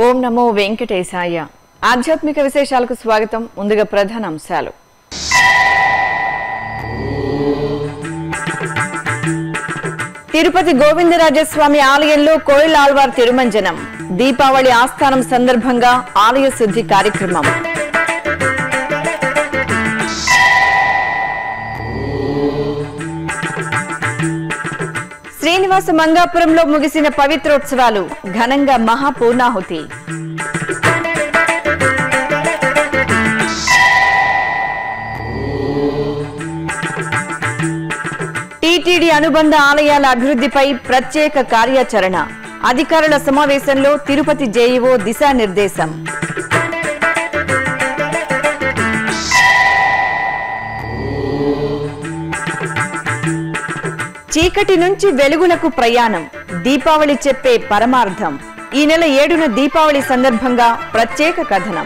ఓం నమో వెంకటేశాయ ఆధ్యాత్మిక విశేషాలకు స్వాగతం ముందుగా ప్రధాన అంశాలు తిరుపతి గోవిందరాజస్వామి ఆలయంలో కోయిల ఆల్వార్ తిరుమంజనం దీపావళి ఆస్థానం సందర్భంగా ఆలయ శుద్ధి కార్యక్రమం శ్రీనివాస మంగాపురంలో ముగిసిన పవిత్రోత్సవాలు ఘనంగా మహాపూర్ణాహుతి టీటీడీ అనుబంధ ఆలయాల అభివృద్ధిపై ప్రత్యేక కార్యాచరణ అధికారుల సమావేశంలో తిరుపతి జేఈఓ దిశానిర్దేశం చీకటి నుంచి వెలుగులకు ప్రయాణం దీపావళి చెప్పే పరమార్థం ఈ నెల ఏడున దీపావళి సందర్భంగా ప్రత్యేక కథనం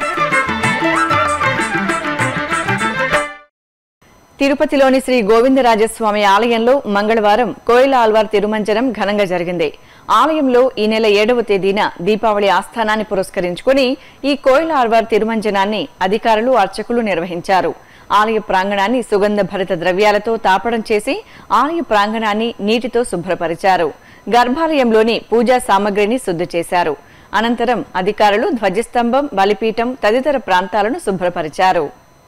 తిరుపతిలోని శ్రీ గోవిందరాజస్వామి ఆలయంలో మంగళవారం కోయిల ఆల్వార్ తిరుమంజనం ఘనంగా జరిగింది ఆలయంలో ఈ నెల ఏడవ తేదీన దీపావళి ఆస్థానాన్ని పురస్కరించుకుని ఈ కోయిల ఆల్వార్ తిరుమంజనాన్ని అధికారులు అర్చకులు నిర్వహించారు ఆలయ ప్రాంగణాన్ని సుగంధ భరిత ద్రవ్యాలతో తాపడం చేసి ఆలయ ప్రాంగణాన్ని నీటితో శుభ్రపరిచారు గర్భాలయంలోని పూజా సామగ్రిని శుద్ధి చేశారు అనంతరం అధికారులు ధ్వజస్తంభం బలిపీఠం తదితర ప్రాంతాలను శుభ్రపరిచారు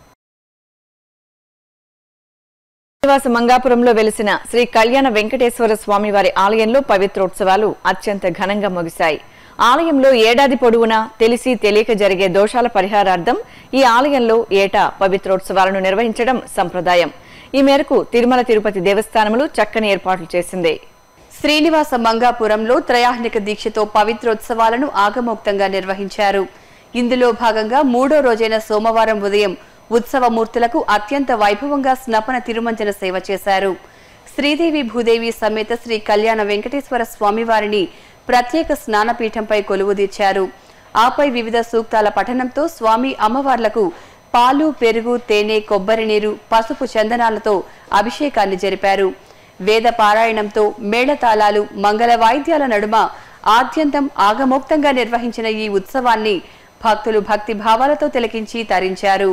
శ్రీనివాస మంగాపురంలో వెలిసిన శ్రీ కళ్యాణ వెంకటేశ్వర స్వామి వారి ఆలయంలో పవిత్రోత్సవాలు అత్యంత ఘనంగా ముగిశాయి ఆలయంలో ఏడాది పొడవునా తెలిసి తెలియక జరిగే దోషాల పరిహారార్థం ఈ ఆలయంలో ఏటా పవిత్రోత్సవాలను నిర్వహించడం సంప్రదాయం ఈ మేరకు తిరుమల తిరుపతి దేవస్థానములు చక్కని ఏర్పాట్లు చేసింది శ్రీనివాస మంగాపురంలో త్రయాహ్నిక దీక్షతో పవిత్రోత్సవాలను ఆగమోక్తంగా నిర్వహించారు ఇందులో భాగంగా మూడో రోజైన సోమవారం ఉదయం ఉత్సవమూర్తులకు అత్యంత వైభవంగా స్నపన తిరుమంజన సేవ చేశారు శ్రీదేవి భూదేవి సమేత శ్రీ కళ్యాణ వెంకటేశ్వర స్వామివారిని ప్రత్యేక స్నానపీఠంపై కొలువుదీర్చారు ఆపై వివిధ సూక్తాల పఠనంతో స్వామి అమ్మవార్లకు పాలు పెరుగు తేనె కొబ్బరి నీరు పసుపు చందనాలతో అభిషేకాన్ని జరిపారు వేద పారాయణంతో మేళతాళాలు మంగళ వాయిద్యాల నడుమ ఆద్యంతం ఆగమోక్తంగా నిర్వహించిన ఈ ఉత్సవాన్ని భక్తులు భక్తి భావాలతో తిలకించి తరించారు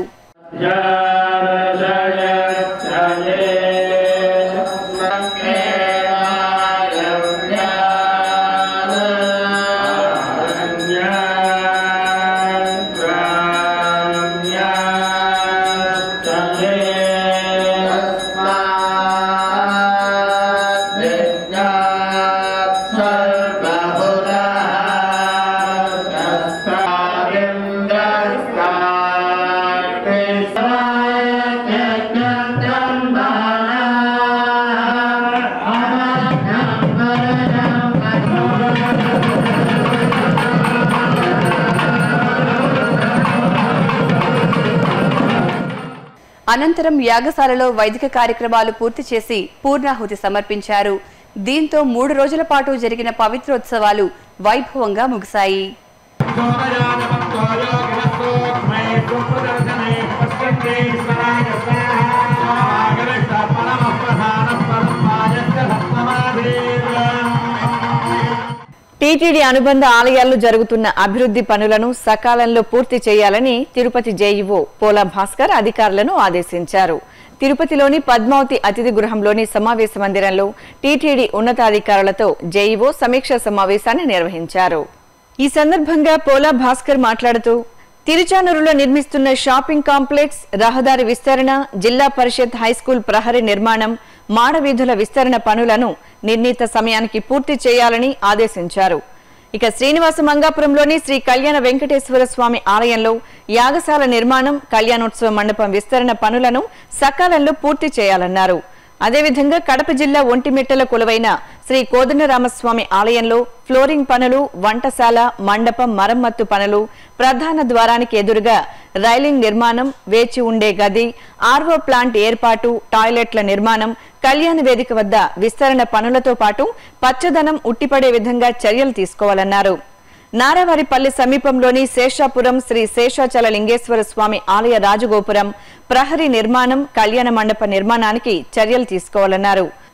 అనంతరం యాగశాలలో వైదిక కార్యక్రమాలు పూర్తి చేసి పూర్ణాహుతి సమర్పించారు దీంతో మూడు రోజుల పాటు జరిగిన పవిత్రోత్సవాలు వైభవంగా ముగిశాయి టీటీడీ అనుబంధ ఆలయాల్లో జరుగుతున్న అభివృద్ధి పనులను సకాలంలో పూర్తి చేయాలని తిరుపతి జేఈఓ పోలా భాస్కర్ అధికారులను ఆదేశించారు తిరుపతిలోని పద్మావతి అతిథి గృహంలోని సమావేశ మందిరంలో టీటీడీ ఉన్నతాధికారులతో జేఈఓ సమీక్ష సమావేశాన్ని నిర్వహించారు ఈ సందర్భంగా పోలా భాస్కర్ మాట్లాడుతూ తిరుచానూరులో నిర్మిస్తున్న షాపింగ్ కాంప్లెక్స్ రహదారి విస్తరణ జిల్లా పరిషత్ హైస్కూల్ ప్రహరీ నిర్మాణం మాడవీధుల విస్తరణ పనులను నిర్ణీత సమయానికి పూర్తి చేయాలని ఆదేశించారు ఇక శ్రీనివాస మంగాపురంలోని శ్రీ కళ్యాణ వెంకటేశ్వర స్వామి ఆలయంలో యాగశాల నిర్మాణం కళ్యాణోత్సవ మండపం విస్తరణ పనులను సకాలంలో పూర్తి చేయాలన్నారు అదేవిధంగా కడప జిల్లా ఒంటిమిట్టల కొలువైన శ్రీ కోదండరామస్వామి ఆలయంలో ఫ్లోరింగ్ పనులు వంటశాల మండపం మరమ్మత్తు పనులు ప్రధాన ద్వారానికి ఎదురుగా రైలింగ్ నిర్మాణం వేచి ఉండే గది ఆర్వో ప్లాంట్ ఏర్పాటు టాయిలెట్ల నిర్మాణం కళ్యాణ వేదిక వద్ద విస్తరణ పనులతో పాటు పచ్చదనం ఉట్టిపడే విధంగా చర్యలు తీసుకోవాలన్నారు నారావారిపల్లి సమీపంలోని శేషాపురం శ్రీ శేషాచల లింగేశ్వర స్వామి ఆలయ రాజగోపురం ప్రహరీ నిర్మాణం కళ్యాణ మండప నిర్మాణానికి చర్యలు తీసుకోవాలన్నారు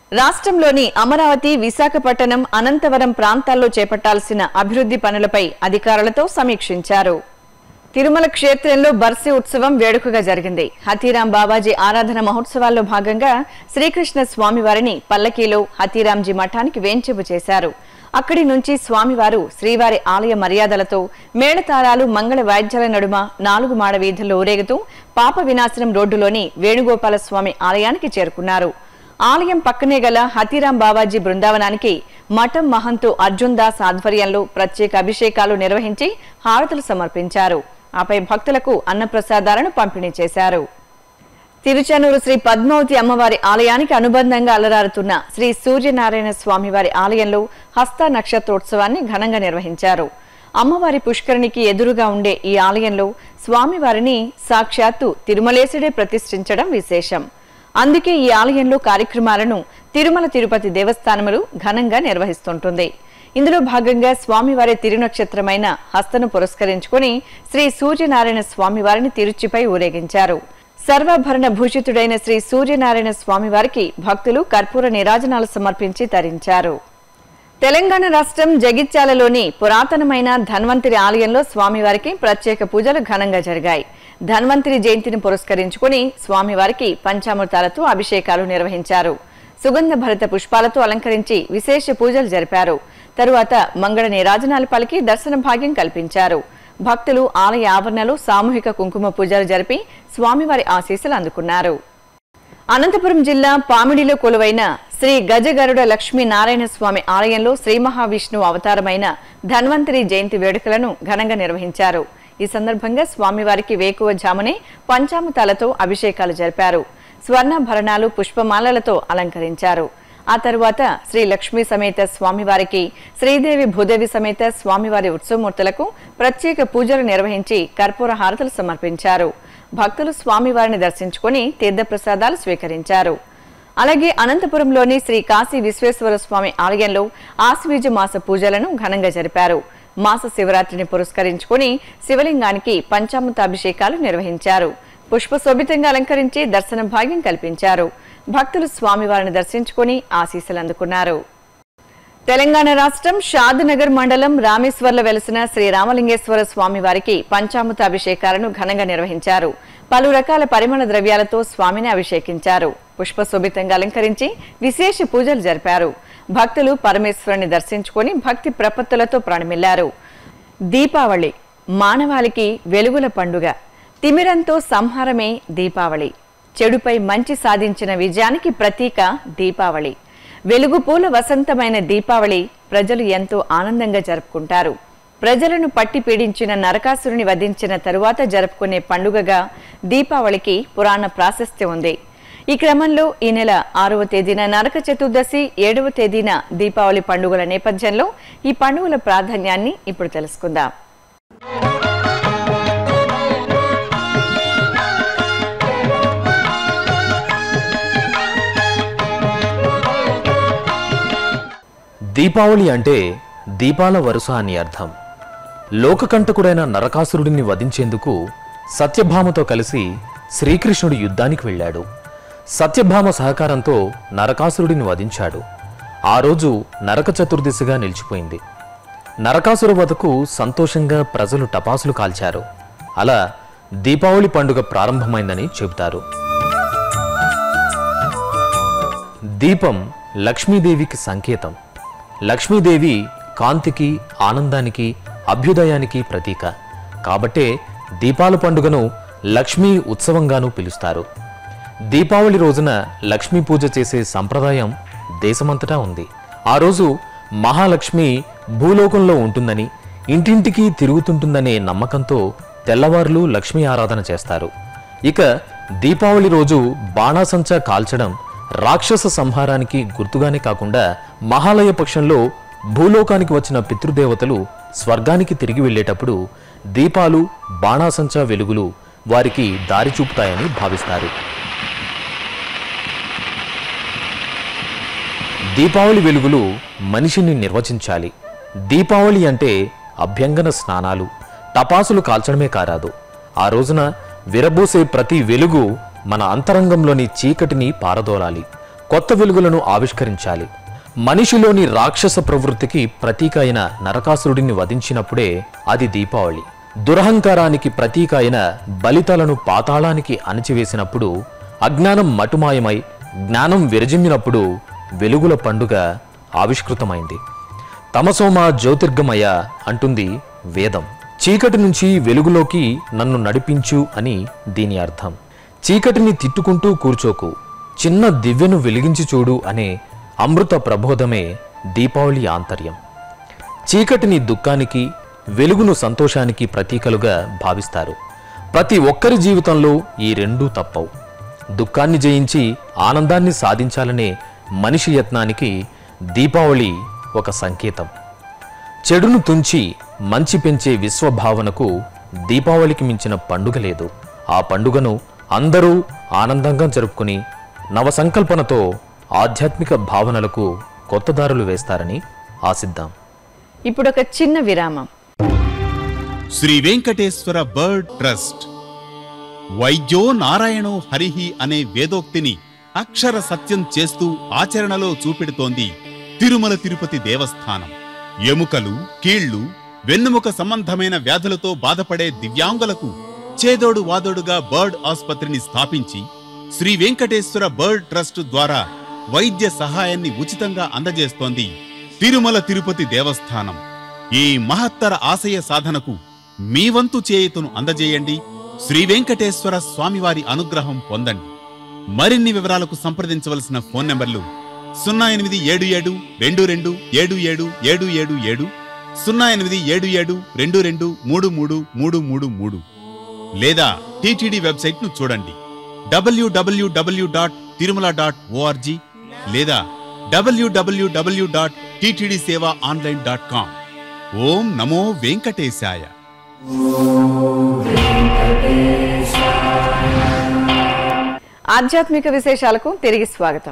రాష్ట్రంలోని అమరావతి విశాఖపట్నం అనంతవరం ప్రాంతాల్లో చేపట్టాల్సిన అభివృద్ధి పనులపై అధికారులతో సమీక్షించారు తిరుమల క్షేత్రంలో బర్సీ ఉత్సవం వేడుకగా జరిగింది హతీరాం బాబాజీ ఆరాధన మహోత్సవాల్లో భాగంగా శ్రీకృష్ణ స్వామివారిని పల్లకీలో హతీరాంజీ మఠానికి వేంచేపు చేశారు అక్కడి నుంచి స్వామివారు శ్రీవారి ఆలయ మర్యాదలతో మేళతాళాలు మంగళ వాయిద్యాల నడుమ నాలుగు మాడ వీధుల్లో ఊరేగుతూ పాప వినాశనం రోడ్డులోని వేణుగోపాల స్వామి ఆలయానికి చేరుకున్నారు ఆలయం పక్కనే గల హతీరాం బాబాజీ బృందావనానికి మఠం మహంతు అర్జున్ దాస్ ఆధ్వర్యంలో ప్రత్యేక అభిషేకాలు నిర్వహించి హారతులు సమర్పించారు ఆపై భక్తులకు అన్నప్రసాదాలను పంపిణీ చేశారు తిరుచానూరు శ్రీ పద్మావతి అమ్మవారి ఆలయానికి అనుబంధంగా అలరారుతున్న శ్రీ సూర్యనారాయణ స్వామివారి ఆలయంలో హస్త నక్షత్రోత్సవాన్ని ఘనంగా నిర్వహించారు అమ్మవారి పుష్కరిణికి ఎదురుగా ఉండే ఈ ఆలయంలో స్వామివారిని సాక్షాత్తు తిరుమలేశుడే ప్రతిష్ఠించడం విశేషం అందుకే ఈ ఆలయంలో కార్యక్రమాలను తిరుమల తిరుపతి దేవస్థానములు ఘనంగా నిర్వహిస్తుంటుంది ఇందులో భాగంగా స్వామివారి తిరునక్షత్రమైన హస్తను పురస్కరించుకుని శ్రీ సూర్యనారాయణ స్వామివారిని తిరుచిపై ఊరేగించారు సర్వాభరణ భూషితుడైన శ్రీ సూర్యనారాయణ స్వామివారికి భక్తులు కర్పూర నిరాజనాలు సమర్పించి తరించారు తెలంగాణ రాష్ట్రం జగిత్యాలలోని పురాతనమైన ధన్వంతరి ఆలయంలో స్వామివారికి ప్రత్యేక పూజలు ఘనంగా జరిగాయి ధన్వంతరి జయంతిని పురస్కరించుకుని స్వామివారికి పంచామృతాలతో అభిషేకాలు నిర్వహించారు సుగంధ భరిత పుష్పాలతో అలంకరించి విశేష పూజలు జరిపారు తరువాత మంగళ నీరాజనాలు పలికి దర్శన భాగ్యం కల్పించారు భక్తులు ఆలయ ఆవరణలో సామూహిక కుంకుమ పూజలు జరిపి స్వామివారి ఆశీస్సులు అందుకున్నారు అనంతపురం జిల్లా పామిడిలో కొలువైన శ్రీ గజగరుడ లక్ష్మీ నారాయణ స్వామి ఆలయంలో శ్రీ మహావిష్ణువు అవతారమైన ధన్వంతరి జయంతి వేడుకలను ఘనంగా నిర్వహించారు ఈ సందర్భంగా స్వామివారికి వేకువ జామునే పంచామృతాలతో అభిషేకాలు జరిపారు స్వర్ణాభరణాలు పుష్పమాలలతో అలంకరించారు ఆ తరువాత శ్రీ లక్ష్మీ సమేత స్వామివారికి శ్రీదేవి భూదేవి సమేత స్వామివారి ఉత్సవమూర్తులకు ప్రత్యేక పూజలు నిర్వహించి కర్పూర హారతులు సమర్పించారు భక్తులు స్వామివారిని దర్శించుకుని తీర్థప్రసాదాలు స్వీకరించారు అలాగే అనంతపురంలోని శ్రీ కాశీ విశ్వేశ్వర స్వామి ఆలయంలో ఆశ్వీజ మాస పూజలను ఘనంగా జరిపారు మాస శివరాత్రిని పురస్కరించుకుని శివలింగానికి పంచామృతాభిషేకాలు నిర్వహించారు పుష్పశోభితంగా అలంకరించి దర్శన భాగ్యం కల్పించారు భక్తులు స్వామివారిని దర్శించుకుని ఆశీస్సులు అందుకున్నారు తెలంగాణ రాష్ట్రం షాద్నగర్ మండలం రామేశ్వర్లో వెలిసిన శ్రీ రామలింగేశ్వర స్వామి వారికి పంచామృత అభిషేకాలను ఘనంగా నిర్వహించారు పలు రకాల పరిమళ ద్రవ్యాలతో స్వామిని అభిషేకించారు పుష్పశోభితంగా అలంకరించి విశేష పూజలు జరిపారు భక్తులు పరమేశ్వరుని దర్శించుకొని భక్తి ప్రపత్తులతో ప్రాణమిల్లారు దీపావళి మానవాళికి వెలుగుల పండుగ తిమిరంతో సంహారమే దీపావళి చెడుపై మంచి సాధించిన విజయానికి ప్రతీక దీపావళి వెలుగు పూల వసంతమైన దీపావళి ప్రజలు ఎంతో ఆనందంగా జరుపుకుంటారు ప్రజలను పట్టి పీడించిన నరకాసురుని వధించిన తరువాత జరుపుకునే పండుగగా దీపావళికి పురాణ ప్రాశస్త్యం ఉంది ఈ క్రమంలో ఈ నెల ఆరవ తేదీన నరక చతుర్దశి ఏడవ తేదీన దీపావళి పండుగల నేపథ్యంలో ఈ పండుగల ప్రాధాన్యాన్ని ఇప్పుడు తెలుసుకుందాం దీపావళి అంటే దీపాల వరుస అని అర్థం లోకకంటకుడైన నరకాసురుడిని వధించేందుకు సత్యభామతో కలిసి శ్రీకృష్ణుడు యుద్ధానికి వెళ్ళాడు సత్యభామ సహకారంతో నరకాసురుడిని వధించాడు ఆ రోజు నరక చతుర్దశిగా నిలిచిపోయింది నరకాసుర వధకు సంతోషంగా ప్రజలు టపాసులు కాల్చారు అలా దీపావళి పండుగ ప్రారంభమైందని చెబుతారు దీపం లక్ష్మీదేవికి సంకేతం లక్ష్మీదేవి కాంతికి ఆనందానికి అభ్యుదయానికి ప్రతీక కాబట్టే దీపాల పండుగను లక్ష్మీ ఉత్సవంగాను పిలుస్తారు దీపావళి రోజున లక్ష్మీ పూజ చేసే సంప్రదాయం దేశమంతటా ఉంది ఆ రోజు మహాలక్ష్మి భూలోకంలో ఉంటుందని ఇంటింటికి తిరుగుతుంటుందనే నమ్మకంతో తెల్లవార్లు లక్ష్మీ ఆరాధన చేస్తారు ఇక దీపావళి రోజు బాణాసంచా కాల్చడం రాక్షస సంహారానికి గుర్తుగానే కాకుండా మహాలయ పక్షంలో భూలోకానికి వచ్చిన పితృదేవతలు స్వర్గానికి తిరిగి వెళ్ళేటప్పుడు దీపాలు బాణాసంచా వెలుగులు వారికి దారి చూపుతాయని భావిస్తారు దీపావళి వెలుగులు మనిషిని నిర్వచించాలి దీపావళి అంటే అభ్యంగన స్నానాలు టపాసులు కాల్చడమే కారాదు ఆ రోజున విరబోసే ప్రతి వెలుగు మన అంతరంగంలోని చీకటిని పారదోలాలి కొత్త వెలుగులను ఆవిష్కరించాలి మనిషిలోని రాక్షస ప్రవృత్తికి ప్రతీక అయిన నరకాసురుడిని వధించినప్పుడే అది దీపావళి దురహంకారానికి ప్రతీక అయిన బలితలను పాతాళానికి అణచివేసినప్పుడు అజ్ఞానం మటుమాయమై జ్ఞానం విరజిమ్మినప్పుడు వెలుగుల పండుగ ఆవిష్కృతమైంది తమసోమ జ్యోతిర్గమయ అంటుంది వేదం చీకటి నుంచి వెలుగులోకి నన్ను నడిపించు అని దీని అర్థం చీకటిని తిట్టుకుంటూ కూర్చోకు చిన్న దివ్యను వెలిగించి చూడు అనే అమృత ప్రబోధమే దీపావళి ఆంతర్యం చీకటిని దుఃఖానికి వెలుగును సంతోషానికి ప్రతీకలుగా భావిస్తారు ప్రతి ఒక్కరి జీవితంలో ఈ రెండూ తప్పవు దుఃఖాన్ని జయించి ఆనందాన్ని సాధించాలనే మనిషి యత్నానికి దీపావళి ఒక సంకేతం చెడును తుంచి మంచి పెంచే విశ్వభావనకు దీపావళికి మించిన పండుగ లేదు ఆ పండుగను అందరూ ఆనందంగా జరుపుకుని నవసంకల్పనతో ఆధ్యాత్మిక భావనలకు కొత్త దారులు వేస్తారని ఆశిద్దాం ఇప్పుడు ఒక చిన్న విరామం శ్రీ వెంకటేశ్వర బర్డ్ ట్రస్ట్ వైద్యో నారాయణో హరిహి అనే వేదోక్తిని అక్షర సత్యం చేస్తూ ఆచరణలో చూపెడుతోంది తిరుమల తిరుపతి దేవస్థానం ఎముకలు కీళ్లు వెన్నుముక సంబంధమైన వ్యాధులతో బాధపడే దివ్యాంగులకు చేదోడు వాదోడుగా బర్డ్ ఆసుపత్రిని స్థాపించి శ్రీ వెంకటేశ్వర బర్డ్ ట్రస్ట్ ద్వారా వైద్య సహాయాన్ని ఉచితంగా అందజేస్తోంది తిరుమల తిరుపతి దేవస్థానం ఈ మహత్తర ఆశయ సాధనకు మీ వంతు చేయుతును అందజేయండి శ్రీ వెంకటేశ్వర స్వామివారి అనుగ్రహం పొందండి మరిన్ని వివరాలకు సంప్రదించవలసిన ఫోన్ నంబర్లు సున్నా ఎనిమిది ఏడు ఏడు రెండు రెండు ఏడు ఏడు ఏడు ఏడు ఏడు సున్నా ఎనిమిది ఏడు ఏడు రెండు రెండు మూడు మూడు మూడు మూడు మూడు లేదా టీటీడీ వెబ్సైట్ ను చూడండి W W W dot Tirumala dot O R G లేదా W W W dot TTD seva online dot com ఓం నమో వెంకటేశాయ ఆధ్యాత్మిక విశేషాలకు తిరిగి స్వాగతం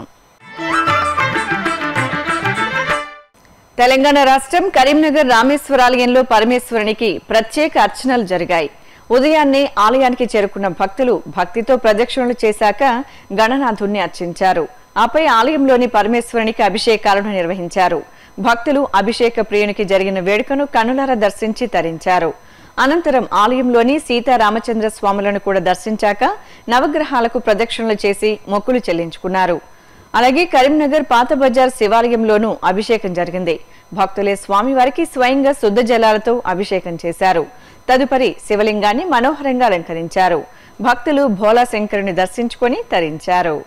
తెలంగాణ రాష్ట్రం కరీంనగర్ రామేశ్వరాలయంలో పరమేశ్వరునికి ప్రత్యేక అర్చనలు జరిగాయి ఉదయాన్నే ఆలయానికి చేరుకున్న భక్తులు భక్తితో ప్రదక్షిణలు చేశాక గణనాథుణ్ణి అర్చించారు ఆపై ఆలయంలోని పరమేశ్వరునికి అభిషేకాలను నిర్వహించారు భక్తులు అభిషేక ప్రియునికి జరిగిన వేడుకను కనులారా దర్శించి తరించారు అనంతరం ఆలయంలోని సీతారామచంద్ర స్వాములను కూడా దర్శించాక నవగ్రహాలకు ప్రదక్షిణలు చేసి మొక్కులు చెల్లించుకున్నారు అలాగే కరీంనగర్ పాత బజార్ శివాలయంలోనూ అభిషేకం జరిగింది భక్తులే స్వామివారికి స్వయంగా శుద్ధ జలాలతో అభిషేకం చేశారు తదుపరి శివలింగాన్ని మనోహరంగా అలంకరించారు భక్తులు భోలా శంకరుని దర్శించుకొని తరించారు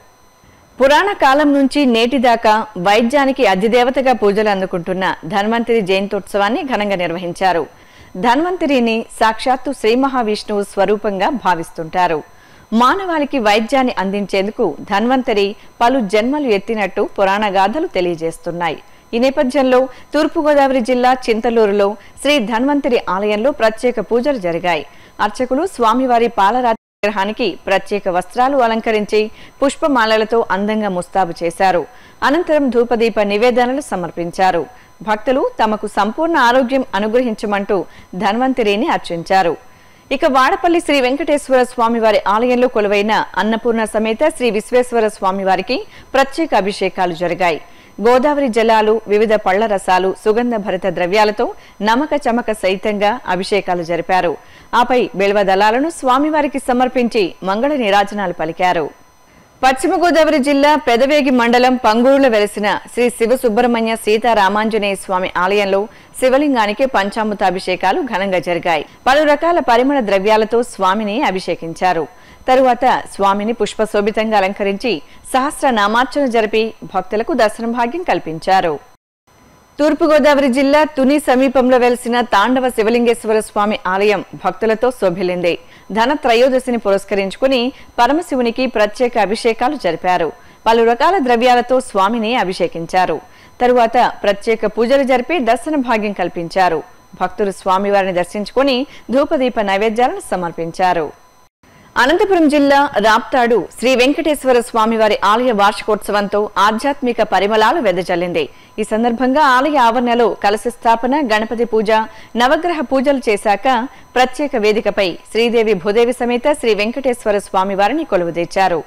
పురాణ కాలం నుంచి నేటి దాకా వైద్యానికి అధిదేవతగా పూజలు అందుకుంటున్న ధన్వంతరి జయంతోత్సవాన్ని ఘనంగా నిర్వహించారు ధన్వంతరిని సాక్షాత్తు శ్రీ మహావిష్ణువు స్వరూపంగా భావిస్తుంటారు మానవాళికి వైద్యాన్ని అందించేందుకు ధన్వంతరి పలు జన్మలు ఎత్తినట్టు పురాణ గాథలు తెలియజేస్తున్నాయి ఈ నేపథ్యంలో తూర్పుగోదావరి జిల్లా చింతలూరులో శ్రీ ధన్వంతరి ఆలయంలో ప్రత్యేక పూజలు జరిగాయి అర్చకులు స్వామివారి పాలరాతి విగ్రహానికి ప్రత్యేక వస్త్రాలు అలంకరించి పుష్పమాలలతో అందంగా ముస్తాబు చేశారు అనంతరం ధూపదీప నివేదనలు సమర్పించారు భక్తులు తమకు సంపూర్ణ ఆరోగ్యం అనుగ్రహించమంటూ ధన్వంతరిని అర్చించారు ఇక వాడపల్లి శ్రీ వెంకటేశ్వర స్వామివారి ఆలయంలో కొలువైన అన్నపూర్ణ సమేత శ్రీ విశ్వేశ్వర స్వామివారికి ప్రత్యేక అభిషేకాలు జరిగాయి గోదావరి జలాలు వివిధ పళ్ల రసాలు సుగంధ భరిత ద్రవ్యాలతో నమక చమక సహితంగా అభిషేకాలు జరిపారు ఆపై బిల్వ దళాలను స్వామివారికి సమర్పించి మంగళ నీరాజనాలు పలికారు పశ్చిమ గోదావరి జిల్లా పెదవేగి మండలం పంగూరులో వెలిసిన శ్రీ శివ సుబ్రహ్మణ్య సీతారామాంజనేయ స్వామి ఆలయంలో శివలింగానికి పంచామృతాభిషేకాలు ఘనంగా జరిగాయి పలు రకాల పరిమళ ద్రవ్యాలతో స్వామిని అభిషేకించారు తరువాత స్వామిని పుష్పశోభితంగా అలంకరించి సహస్ర నామార్చన జరిపి భక్తులకు దర్శన భాగ్యం కల్పించారు తూర్పుగోదావరి జిల్లా తుని సమీపంలో వెలిసిన తాండవ శివలింగేశ్వర స్వామి ఆలయం భక్తులతో శోభిల్లింది ధన త్రయోదశిని పురస్కరించుకుని పరమశివునికి ప్రత్యేక అభిషేకాలు జరిపారు పలు రకాల ద్రవ్యాలతో స్వామిని అభిషేకించారు తరువాత ప్రత్యేక పూజలు జరిపి దర్శన భాగ్యం కల్పించారు భక్తులు స్వామివారిని దర్శించుకుని ధూపదీప నైవేద్యాలను సమర్పించారు అనంతపురం జిల్లా రాప్తాడు శ్రీ వెంకటేశ్వర స్వామివారి ఆలయ వార్షికోత్సవంతో ఆధ్యాత్మిక పరిమళాలు వెదజల్లింది ఈ సందర్భంగా ఆలయ ఆవరణలో కలశ స్థాపన గణపతి పూజ నవగ్రహ పూజలు చేశాక ప్రత్యేక వేదికపై శ్రీదేవి భూదేవి సమేత శ్రీ వెంకటేశ్వర స్వామివారిని కొలువుదీర్చారు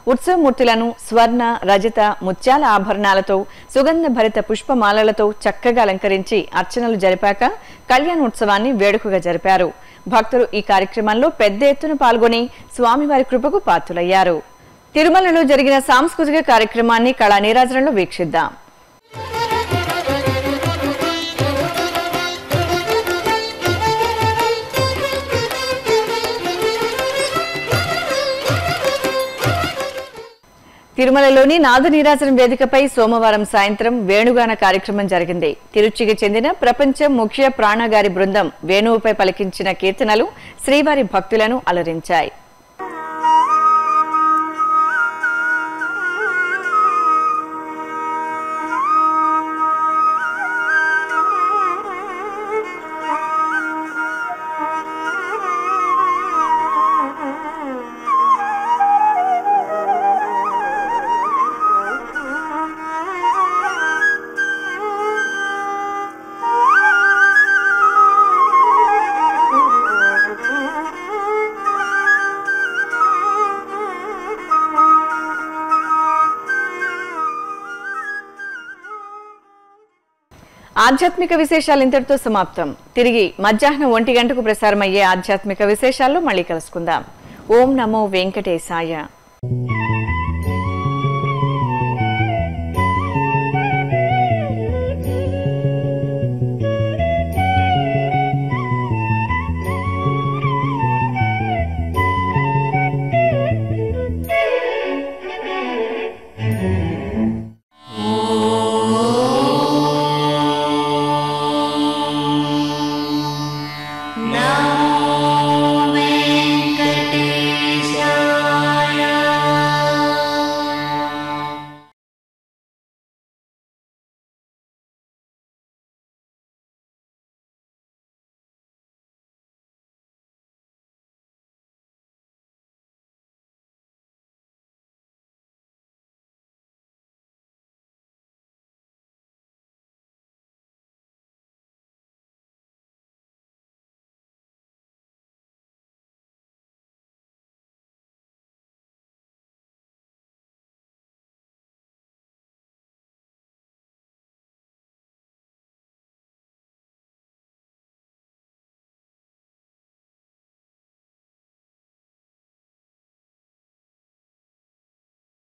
ఉత్సవమూర్తులను స్వర్ణ రజత ముత్యాల ఆభరణాలతో సుగంధ భరిత పుష్పమాలలతో చక్కగా అలంకరించి అర్చనలు జరిపాక కళ్యాణోత్సవాన్ని వేడుకగా జరిపారు భక్తులు ఈ కార్యక్రమంలో పెద్ద ఎత్తున పాల్గొని స్వామివారి కృపకు పాత్రులయ్యారు తిరుమలలో జరిగిన సాంస్కృతిక కార్యక్రమాన్ని కళా నీరాజనంలో వీక్షిద్దాం తిరుమలలోని నాద నీరాజనం వేదికపై సోమవారం సాయంత్రం వేణుగాన కార్యక్రమం జరిగింది తిరుచికి చెందిన ప్రపంచ ముఖ్య ప్రాణగారి బృందం వేణువుపై పలికించిన కీర్తనలు శ్రీవారి భక్తులను అలరించాయి ఆధ్యాత్మిక విశేషాలు ఇంతటితో సమాప్తం తిరిగి మధ్యాహ్నం ఒంటి గంటకు ప్రసారమయ్యే ఆధ్యాత్మిక విశేషాల్లో మళ్ళీ కలుసుకుందాం ఓం నమో వెంకటేశాయ Thank you.